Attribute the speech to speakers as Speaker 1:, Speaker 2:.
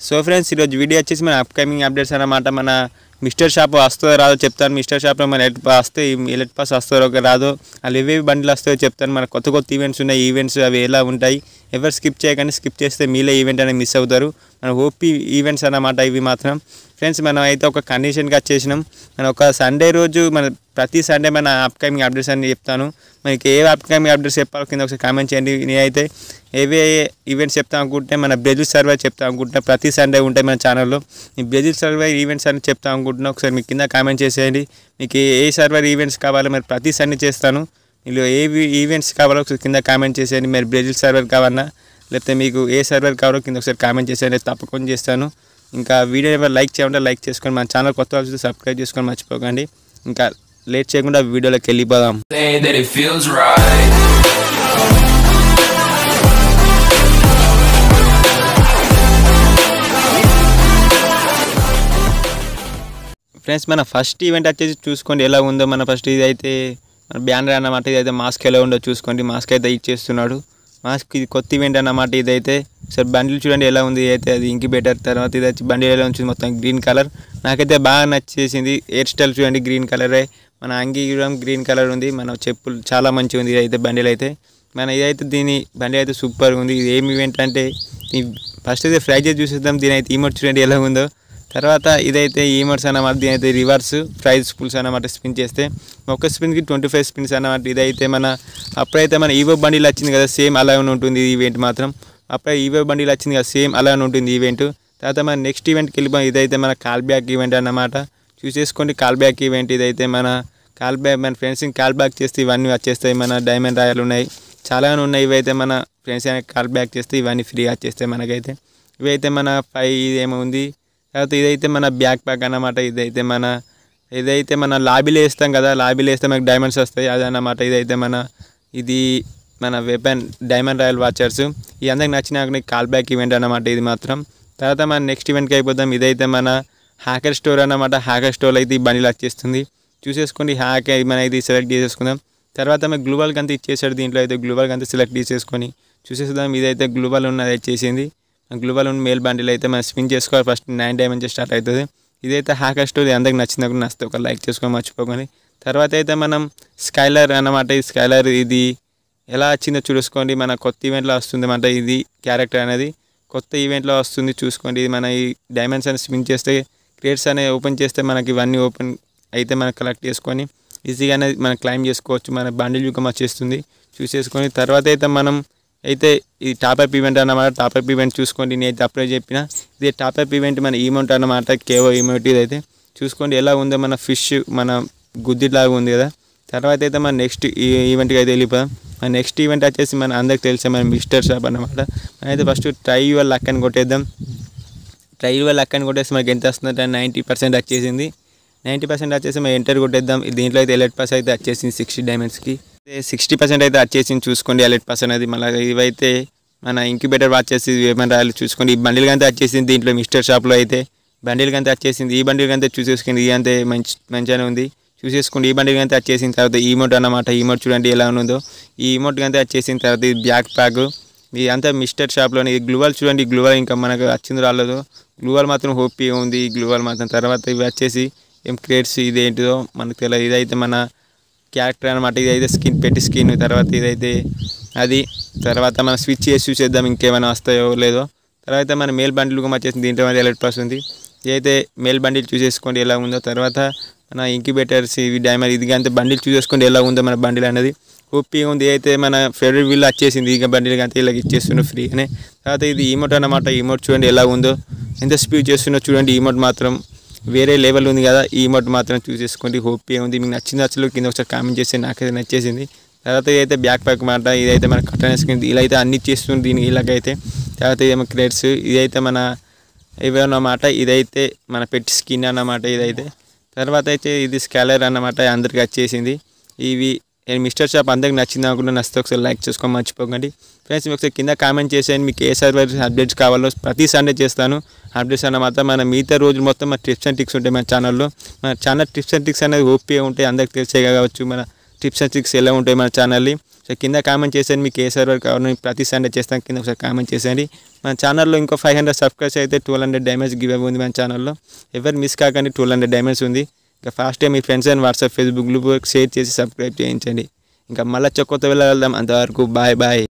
Speaker 1: So friends ఈరోజు video వచ్చేసి మన అప్కమింగ్ అప్డేట్స్ అన్నమాట మన మిస్టర్ షాప్ వస్తుందో రాదో చెప్తాను మిస్టర్ షాప్లో మన ఎలక్ట్ వస్తే ఎలక్ట్ పాస్ వస్తారో ఒక రాదో వాళ్ళు ఏవేవి బండ్లు వస్తాయో చెప్తాను మన కొత్త కొత్త ఈవెంట్స్ ఉన్నాయి ఈవెంట్స్ అవి ఎలా ఉంటాయి ఎవరు స్కిప్ చేయకండి స్కిప్ చేస్తే మీలే ఈవెంట్ అనేది మిస్ అవుతారు మన ఓపీ ఈవెంట్స్ అన్నమాట ఇవి మాత్రం ఫ్రెండ్స్ మనం అయితే ఒక కండిషన్గా చేసినాం మన ఒక సండే రోజు మన ప్రతి సండే మన అప్కమింగ్ అప్డేట్స్ అని చెప్తాను మనకి ఏ అప్కమింగ్ అప్డేట్స్ చెప్పాలో కింద ఒకసారి కామెంట్ చేయండి నేనైతే ఏవే ఈవెంట్స్ చెప్తాం అనుకుంటే మన బ్రెజిల్ సర్వే చెప్తాం అనుకుంటే ప్రతి సండే ఉంటాయి మన ఛానల్లో ఈ బ్రెజిల్ సర్వర్ ఈవెంట్స్ అని చెప్తాం అనుకుంటున్నా ఒకసారి మీకు కింద కామెంట్ చేసేయండి మీకు ఏ- ఏ సర్వర్ ఈవెంట్స్ కావాలో మరి ప్రతి సండే చేస్తాను మీరు ఏ ఈవెంట్స్ కావాలో ఒకసారి కింద కామెంట్ చేసేయండి మరి బ్రెజిల్ సర్వర్ కావాలన్నా లేకపోతే మీకు ఏ సర్వర్ కావాలో కింద ఒకసారి కామెంట్ చేసేయండి తప్పకుండా చేస్తాను ఇంకా వీడియో ఎవరు లైక్ చేయాలంటే లైక్ చేసుకొని మన ఛానల్ కొత్త వాళ్ళు సబ్స్క్రైబ్ చేసుకొని మర్చిపోకండి ఇంకా లేట్ చేయకుండా వీడియోలోకి వెళ్ళిపోదాం
Speaker 2: Say that it feels right.
Speaker 1: Friends మన ఫస్ట్ ఈవెంట్ వచ్చేసి చూసుకోండి ఎలా ఉందో మన ఫస్ట్ ఇది అయితే మన బ్యానర్ అన్నమాట ఇదైతే మాస్క్ ఎలా ఉందో చూసుకోండి మాస్క్ అయితే ఇచ్చేస్తున్నాడు మాస్క్ ఇది కొత్త ఈవెంట్ అన్నమాట ఇదైతే సార్ బండిల్ చూడండి ఎలా ఉంది అయితే అది ఇంకి బెటర్ తర్వాత ఇది వచ్చి బండిల్ ఎలా ఉంది మొత్తం గ్రీన్ కలర్ నాకైతే బాగా నచ్చేసింది హెయిర్ స్టైల్ చూడండి గ్రీన్ కలరే మన అంగి కూడా గ్రీన్ కలర్ ఉంది మన చెప్పులు చాలా మంచిగా ఉంది ఇదైతే బండిల్ అయితే మన ఇదైతే దీని బండి అయితే సూపర్ ఉంది ఇది ఏం ఈవెంట్ అంటే ఫస్ట్ అయితే ఫ్రైజెస్ చూసేద్దాం దీని అయితే ఈమోట్ చూడండి ఎలా ఉందో తర్వాత ఇదైతే ఈమర్స్ అన్నమాట దీని అయితే రివర్స్ ప్రైజ్ స్పూల్స్ అన్నమాట స్పిన్ చేస్తే ఒక స్పిన్కి ట్వంటీ ఫైవ్ స్పిన్స్ అన్నమాట ఇదైతే మన అప్పుడైతే మన ఈవో బండిలు వచ్చింది కదా సేమ్ అలానే ఉంటుంది ఈ ఈవెంట్ మాత్రం అప్పుడే ఈవో బండిలు వచ్చింది కదా సేమ్ అలానే ఉంటుంది ఈవెంట్ తర్వాత మన నెక్స్ట్ ఈవెంట్కి వెళ్ళిపోయి ఇదైతే మన కాల్ బ్యాక్ ఈవెంట్ అన్నమాట చూసేసుకోండి కాల్ బ్యాక్ ఈవెంట్ ఇదైతే మన కాల్ బ్యాక్ మన ఫ్రెండ్స్ని కాల్ బ్యాక్ చేస్తే ఇవన్నీ వచ్చేస్తాయి మన డైమండ్ రాయలు ఉన్నాయి చాలానే ఉన్నాయి ఇవైతే మన ఫ్రెండ్స్ కాల్ బ్యాక్ చేస్తే ఇవన్నీ ఫ్రీగా వచ్చేస్తాయి మనకైతే ఇవైతే మన ఫైవ్ ఏమో ఉంది తర్వాత ఇదైతే మన బ్యాక్ ప్యాక్ అన్నమాట ఇదైతే మన ఇదైతే మన లాబీలో వేస్తాం కదా లాబీలో వేస్తే మనకు డైమండ్స్ వస్తాయి అదన్నమాట ఇదైతే మన ఇది మన వెపన్ డైమండ్ రాయల్ వాచర్స్ ఈ అందరికి నచ్చిన కాల్ బ్యాక్ ఈవెంట్ అన్నమాట ఇది మాత్రం తర్వాత మన నెక్స్ట్ ఈవెంట్కి అయిపోతాం ఇదైతే మన హ్యాకర్ స్టోర్ అన్నమాట హ్యాకర్ స్టోర్ అయితే ఈ బండిలో వచ్చేస్తుంది చూసేసుకోండి హ్యాక్ మన ఇది సెలెక్ట్ చేసేసుకుందాం తర్వాత మనకి గ్లూవల్ గంత ఇచ్చేసాడు దీంట్లో అయితే గ్లూవల్ గంత సెలెక్ట్ చేసేసుకొని చూసేద్దాం ఇదైతే గ్లూవల్ ఉన్నది వచ్చేసింది గ్లూవల్ ఉన్న మేల్ బండిల్ అయితే మనం స్పిన్ చేసుకోవాలి ఫస్ట్ నైన్ డైమండ్స్ స్టార్ట్ అవుతుంది ఇదైతే హ్యాకర్ స్టోరీ అందరికి నచ్చింది కూడా నచ్చితే ఒక లైక్ చేసుకొని మర్చిపోకండి తర్వాత అయితే మనం స్కైలర్ అన్నమాట ఈ స్కైలర్ ఇది ఎలా వచ్చిందో చూసుకోండి మన కొత్త ఈవెంట్లో వస్తుంది అన్నమాట ఇది క్యారెక్టర్ అనేది కొత్త ఈవెంట్లో వస్తుంది చూసుకోండి ఇది మన ఈ డైమండ్స్ అని స్పిన్ చేస్తే క్రియేట్స్ అనేవి ఓపెన్ చేస్తే మనకి ఇవన్నీ ఓపెన్ అయితే మనం కలెక్ట్ చేసుకొని ఈజీగానే మనం క్లైమ్ చేసుకోవచ్చు మన బండిల్ యుగం వచ్చేస్తుంది చూసేసుకొని తర్వాత అయితే మనం అయితే ఇది టాప్అప్ ఈవెంట్ అన్నమాట టాప్అప్ ఈవెంట్ చూసుకోండి నేను అయితే అప్పుడే చెప్పిన ఇది టాప్అప్ ఈవెంట్ మన ఈమౌంట్ అన్నమాట కేవో ఈమౌంట్ ఇదైతే చూసుకోండి ఎలా ఉందో మన ఫిష్ మన గుద్దిలాగా ఉంది కదా తర్వాత అయితే మన నెక్స్ట్ ఈ ఈవెంట్కి అయితే వెళ్ళిపోదాం మన నెక్స్ట్ ఈవెంట్ వచ్చేసి మన అందరికి తెలిసే మన మిస్టర్ షాప్ అన్నమాట మనం అయితే ఫస్ట్ ట్రై యువర్ లక్ అని కొట్టేద్దాం ట్రై యువర్ లక్ అని కొట్టేసి మనకి ఎంత వస్తుందంటే నైంటీ పర్సెంట్ వచ్చేసింది నైంటీ పర్సెంట్ వచ్చేసి మనం ఎంటర్ కొట్టేద్దాం దీంట్లో అయితే ఎలెట్ పాస్ అయితే వచ్చేసింది సిక్స్టీ డైమండ్స్కి సిక్స్టీ పర్సెంట్ అయితే వచ్చేసింది చూసుకోండి ఎలెట్ పాస్ అనేది మళ్ళీ ఇవైతే మన ఇంక్యుబేటర్ వచ్చేసి ఏమైనా రాయాలి చూసుకోండి ఈ బండిల్ కంటే వచ్చేసింది దీంట్లో మిస్టర్ షాప్లో అయితే బండిల్ కంటే వచ్చేసింది ఈ బండిల్ కంటే చూసేసుకుంది ఇది అంతే మంచి మంచిగానే ఉంది చూసేసుకోండి ఈ బండిల్ కంటే వచ్చేసిన తర్వాత ఈ మోట్ అన్నమాట ఈ మోట్ చూడండి ఎలా ఉందో ఈ మోట్ కంటే వచ్చేసిన తర్వాత ఇది బ్యాక్ ప్యాక్ ఇది అంతా మిస్టర్ షాప్లోని ఈ గ్లూవల్ చూడండి ఈ గ్లూవల్ ఇంకా మనకు వచ్చింది రాలేదు గ్లూవల్ మాత్రం హోపీ ఉంది ఈ గ్లూవల్ మాత్రం తర్వాత ఇవి వచ్చేసి ఏం క్రియేట్స్ ఇది ఏంటిదో మనకు తెలియదు ఇదైతే మన క్యారెక్టర్ అనమాట ఇదైతే స్కిన్ పెట్టి స్కిన్ తర్వాత ఇదైతే అది తర్వాత మనం స్విచ్ చేసి చూసేద్దాం ఇంకేమైనా వస్తాయో లేదో తర్వాత మన మేల్ బండిల్ వచ్చేసింది దీంట్లో మరి ఎలక్ట్ పాస్ ఉంది ఇదైతే మేల్ బండిల్ చూసేసుకోండి ఎలా ఉందో తర్వాత మన ఇంక్యుబేటర్స్ ఇవి డైమండ్ ఇది అంతే బండిల్ చూసేసుకోండి ఎలా ఉందో మన బండిల్ అనేది ఓపీ ఉంది అయితే మన ఫెడరల్ వీల్ వచ్చేసింది ఇక బండిల్ అంతే ఇలా ఇచ్చేస్తుండ్రు ఫ్రీగానే తర్వాత ఇది ఈమోట్ అన్నమాట ఈమోట్ చూడండి ఎలా ఉందో ఎంత స్పీడ్ చేస్తుందో చూడండి ఈమోట్ మాత్రం వేరే లెవెల్ ఉంది కదా ఈ మోట్ మాత్రం చూసేసుకోండి హోపీ ఉంది మీకు నచ్చింది అసలు కింద ఒకసారి కామెంట్ చేసి నాకైతే నచ్చేసింది తర్వాత ఇదైతే బ్యాక్ ప్యాక్ మాట ఇదైతే మన కట్టన్ స్క్రీన్ ఇలా అయితే అన్ని చేస్తుంది దీనికి ఇలాగైతే తర్వాత ఇదేమో క్రేట్స్ ఇదైతే మన ఇవన్నమాట ఇదైతే మన పెట్టి స్కిన్ అన్నమాట ఇదైతే తర్వాత అయితే ఇది స్కాలర్ అన్నమాట అందరికి వచ్చేసింది ఇవి నేను మిస్టర్ షాప్ అందరికి నచ్చింది అనుకుంటే నచ్చితే ఒకసారి లైక్ చేసుకొని మర్చిపోకండి ఫ్రెండ్స్ మీకు ఒకసారి కింద కామెంట్ చేసేయండి మీకు ఏ సర్వర్ అప్డేట్స్ కావాలో ప్రతి సండే చేస్తాను అప్డేట్స్ అన్నమాట మన మిగతా రోజులు మొత్తం మన టిప్స్ అండ్ టిక్స్ ఉంటాయి మన ఛానల్లో మన ఛానల్ టిప్స్ అండ్ టిక్స్ అనేది ఓపీ ఉంటాయి అందరికి తెలిసే కావచ్చు మన టిప్స్ అండ్ ట్రిక్స్ ఎలా ఉంటాయి మన ఛానల్ని సో ఒకసారి కింద కామెంట్ చేసేయండి మీకు ఏ సర్వర్ కావాలని ప్రతి సండే చేస్తాను కింద ఒకసారి కామెంట్ చేసేయండి మన ఛానల్లో ఇంకో ఫైవ్ హండ్రెడ్ సబ్స్క్రైబ్స్ అయితే ట్వెల్వ్ హండ్రెడ్ డ్యామేజ్ గివ్ ఉంది మన ఛానల్లో ఎవరు మిస్ కాకండి ట్వెల్వ్ హండ్రెడ్ డ్యామేజ్ ఉంది ఇంకా ఫాస్ట్గా మీ friends and WhatsApp Facebook group share చేసి సబ్స్క్రైబ్ చేయించండి ఇంకా మళ్ళీ కొత్త వెళ్ళి వెళ్దాం అంతవరకు బాయ్ బాయ్